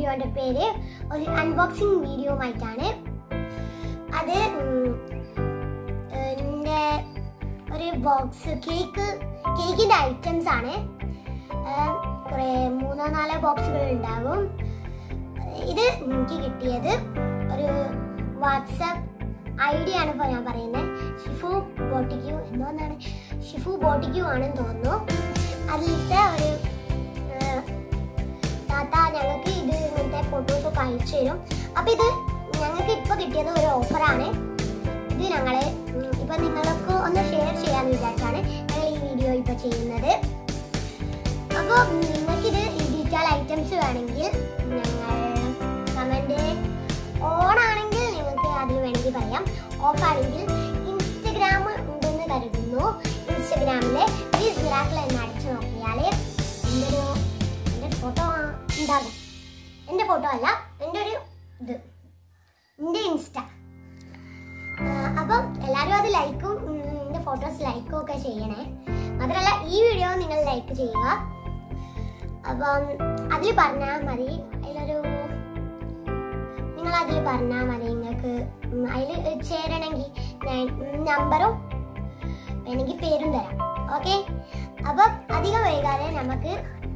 വീഡിയോന്റെ പേര് ഒരു unboxing video ആയിട്ടാണ് അത് ഉം, എൻ്റെ ഒരു ബോക്സ് കേക്ക് കേക്കിന്റെ ഐറ്റംസ് ആണ് ഏഹ്, കുറേ മൂന്നോ നാലോ ബോക്സുകൾ ഉണ്ടാകും ഇത് എനിക്ക് കിട്ടിയത് ഒരു വാട്സപ്പ് ഐ ഡി ആണ് ഇപ്പോൾ ഞാൻ പറയുന്നത് ഷിഫു ബോട്ടിക്യൂ എന്തോന്നാണ് ഷിഫു ബോട്ടിക്യൂ ആണെന്ന് തോന്നുന്നു അതിലത്തെ ഒരു ഏഹ്, താത്ത ഞങ്ങൾക്ക് ഇത് ഇങ്ങനത്തെ ഫോട്ടോസ് ഒക്കെ അയച്ചു തരും അപ്പൊ ഇത് ഞങ്ങൾക്ക് ഇപ്പൊ കിട്ടിയത് ഒരു ഓഫറാണ് ഇത് ഞങ്ങള് ഉം, ഇപ്പൊ നിങ്ങൾക്ക് ഒന്ന് ഷെയർ ചെയ്യാന്ന് വിചാരിച്ചാണ് ഞങ്ങൾ ഈ വീഡിയോ ഇപ്പൊ ചെയ്യുന്നത് അപ്പൊ നിങ്ങൾക്കിത് ഈ ഡീറ്റെയിൽ ഐറ്റംസ് വേണമെങ്കിൽ ഞങ്ങൾ കമന്റ് ഓൺ ആണെങ്കിൽ നിങ്ങൾക്ക് അതിൽ വേണമെങ്കിൽ പറയാം ഓഫ് ആണെങ്കിൽ ഇൻസ്റ്റഗ്രാം ഉണ്ടെന്ന് കരുതുന്നു ഇൻസ്റ്റഗ്രാമിലെ പ്ലീസ് മിറാക്കിൾ എന്ന് അടിച്ചു നോക്കിയാൽ എൻ്റെ ഒരു എൻ്റെ ഫോട്ടോ ഉണ്ടാകും എൻ്റെ ഫോട്ടോ അല്ല എൻ്റെ ഒരു ഇത് എൻ്റെ ഇൻസ്റ്റ അപ്പം എല്ലാവരും അത് ലൈക്കും എൻ്റെ ഫോട്ടോസ് ലൈക്കും ഒക്കെ ചെയ്യണേ മാത്രമല്ല ഈ വീഡിയോ നിങ്ങൾ ലൈക്ക് ചെയ്യുക അപ്പം അതിൽ പറഞ്ഞാൽ മതി അതിലൊരു നിങ്ങൾ അതിൽ പറഞ്ഞാൽ മതി നിങ്ങൾക്ക് അതിൽ ചേരണമെങ്കിൽ ഞാൻ നമ്പറും വേണമെങ്കിൽ പേരും തരാം ഓക്കെ അപ്പം അധികം വൈകാതെ നമുക്ക്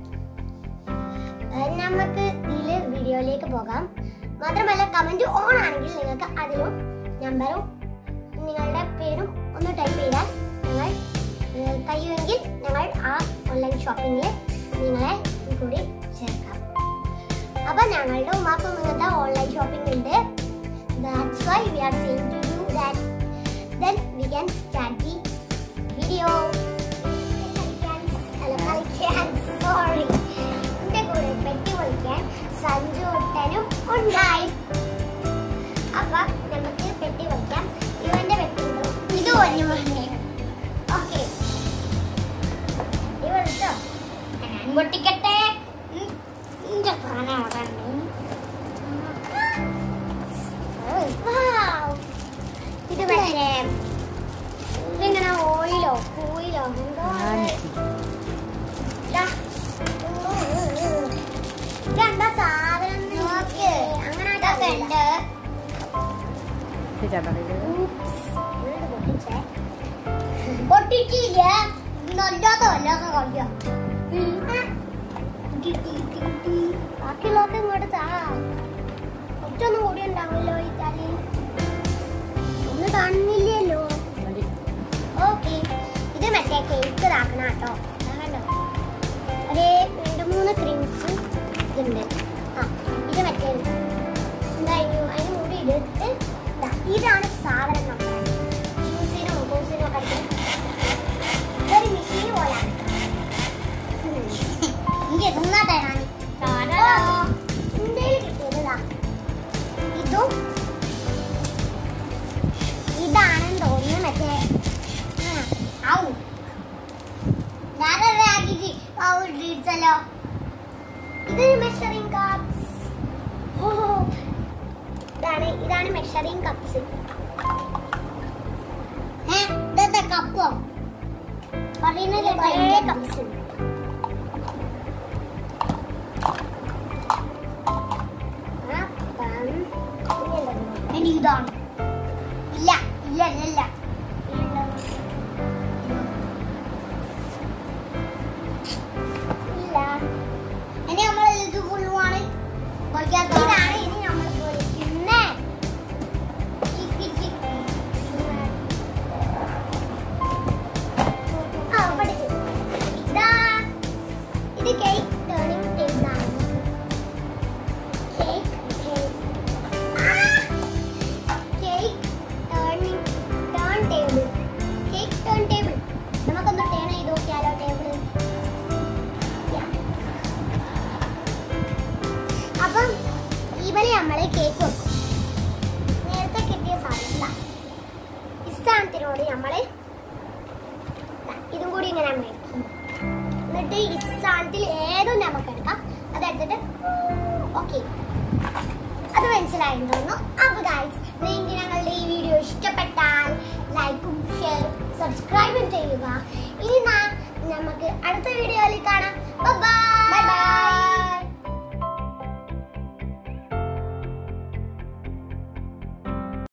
ഏഹ്, നമുക്ക് ഇതിൽ വീഡിയോയിലേക്ക് പോകാം മാത്രമല്ല കമന്റ് ഓൺ ആണെങ്കിൽ നിങ്ങൾക്ക് അതിലും നമ്പറും നിങ്ങളുടെ പേരും ഒന്ന് ടൈപ്പ് ചെയ്താൽ ഞങ്ങൾ ഏഹ്, കഴിയുമെങ്കിൽ ഞങ്ങൾ ആ ഓൺലൈൻ ഷോപ്പിംഗിൽ നിങ്ങളെ കൂടി ചേർക്കാം അപ്പൊ ഞങ്ങളുടെ ഉമ്മാക്കും ഇങ്ങനത്തെ ഓൺലൈൻ ഷോപ്പിംഗ് ഉണ്ട് that's why we are saying to you that then we can start the video അല്ല കളിക്കാൻ സോറി എന്റെ കൂടെ പെട്ടി പൊളിക്കാൻ സഞ്ജു ഒട്ടനും ഉണ്ടായി അപ്പൊ നമുക്ക് പെട്ടി പൊളിക്കാം ഇവന്റെ പെട്ടി ഇതോ. ഇത് ഒന്നു ഓക്കെ ഇത് വിളിച്ചോ ഞാൻ പൊട്ടിക്കട്ടെ ഉം. ഇന്റെ സാധനം അവിടെ ഉണ്ട്. Wow. ഇത് മറ്റേ ഇതിങ്ങനെ ഓയിലോ ഓയിലോ എന്തോ ആണ്. ദാ. ഇതെന്താ സാധനം നോക്ക് അങ്ങനെ ഉണ്ട് പൊട്ടിച്ചില്ല നല്ലാത്ത വല്ലതൊക്കെ കളിക്കാം ബാക്കിയുള്ളതൊക്കെ ഇങ്ങോട്ട് താ കുറച്ചൊന്നും കൂടി ഉണ്ടാവുമല്ലോ ഈ തലി ഒന്ന് കാണുന്നില്ലല്ലോ ഓക്കെ ഇത് മറ്റേ കേക്ക് ഇതാക്കണം കേട്ടോ കണ്ടോ ഒരു രണ്ട് മൂന്ന് ക്രീംസ് ഇതുണ്ട് ആ ഇത് മറ്റേ എന്താ അതിന് അതിന് മുടി എടുത്ത് ദാ, ഇതാണ് സാധനം നമ്മുടെ ജ്യൂസിനോ കോസിനോ ഒക്കെ ഒരു മെഷീൻ പോലാണ് ഇങ്ങനെ തിന്നാട്ടെ ഞാൻ ഇന്ത്യയിൽ കിട്ടിയത് ദാ. ഇതും ഇതാണെന്ന് തോന്നുന്നു മറ്റേ ആ, ഔ ഞാനത് ആക്കിയിട്ട് ഔ ഇടിച്ചല്ലോ ഇതൊരു മെഷറിംഗ് കപ്സ് ഓ ഇതാണ് ഇതാണ് മെഷറിംഗ് കപ്സ് ഇതെന്താ കപ്പോ പറയുന്നത് കുറേ കപ്സ് ഉണ്ട് അപ്പം ഇനി ഇതാണ് ഇല്ല ഇല്ല ഇല്ല ഇല്ല ഇല്ല ഇനി നമ്മൾ ഇത് ഫുള്ളുമാണ് ഇതാണ് ഇനി നമ്മൾ പൊളിക്കുന്നേ ചിക്കി ചിക്കി ആ പഠിച്ചു ഇതാ ഇത് കേക്ക് ടേണിംഗ് ടേബിൾ ആണ് cake cake turning turn table cake turn table നമുക്കൊന്ന് ടേൺ ചെയ്ത് നോക്കിയാലോ ടേബിൾ അപ്പം ഇവിടെ നമ്മള് കേക്ക് വെക്കും നേരത്തെ കിട്ടിയ സാധനമില്ല ഈ സാധനത്തിനോട് നമ്മള് ദാ ഇതും കൂടി ഇങ്ങനെ മേടിക്കും എന്നിട്ട് ഈ സാധനത്തിൽ ഏതും നമുക്ക് എടുക്കാം അതെടുത്തിട്ട് ഓക്കെ അത് മനസ്സിലായെന്ന് തോന്നുന്നു അപ്പൊ ഗൈസ് നിങ്ങൾക്ക് ഞങ്ങളുടെ ഈ വീഡിയോ ഇഷ്ടപ്പെട്ടാൽ ലൈക്കും ഷെയറും സബ്സ്ക്രൈബും ചെയ്യുക ഇനി നാ നമുക്ക് അടുത്ത വീഡിയോയിൽ കാണാം ബൈ